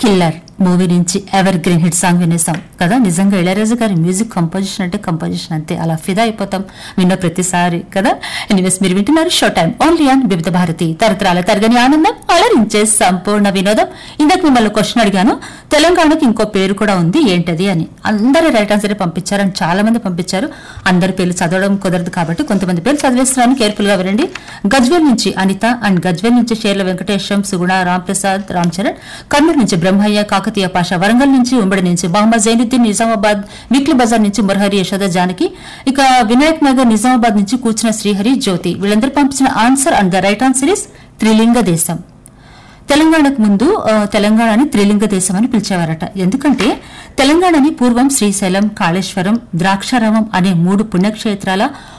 killer movie నుంచి evergreen hit song వినేసాం కదా నిజంగా ఇళయరాజు గారి మ్యూజిక్ కంపోజిషన్ అంటే కంపోజిషన్ అంతే అలా ఫిదా అయిపోతాం విన్న ప్రతిసారి కదా ఎనీవేస్ మీరు వింటున్నారు షో టైం ఓన్లీ ఆన్ వివిధ భారతి తరతరాల తరగని ఆనందం అలరించే సంపూర్ణ వినోదం ఇందాక మిమ్మల్ని క్వశ్చన్ అడిగాను తెలంగాణకి ఇంకో పేరు కూడా ఉంది ఏంటది అని అందరూ రైట్ ఆన్సర్ పంపించారు అని చాలా మంది పంపించారు అందరి పేర్లు చదవడం కుదరదు కాబట్టి కొంతమంది పేర్లు చదివేస్తున్నాను కేర్ఫుల్ గా వినండి గజ్వేల్ నుంచి అనిత అండ్ గజ్వేల్ నుంచి షేర్ల వెంకటేశం సుగుణ రాంప్రసాద్ రామ్ చరణ్ కర్నూలు నుంచి బ్రహ్మయ్య కాకతీయ పాష వరంగల్ నుంచి ఉమ్మడి నుంచి మహమ్మద్ జైనుద్దీన్ నిజామాబాద్ వీక్లీ బజార్ నుంచి మురహరి యశోద జానకి ఇక వినాయక్ నగర్ నిజామాబాద్ నుంచి కూర్చున్న శ్రీహరి జ్యోతి వీళ్ళందరూ పంపించిన answer and the right answer is Trilinga Desam తెలంగాణకు ముందు ఆ, తెలంగాణని త్రిలింగ దేశం అని పిలిచేవారట ఎందుకంటే తెలంగాణని పూర్వం శ్రీశైలం కాళేశ్వరం ద్రాక్షారామం అనే మూడు పుణ్యక్షేత్రాల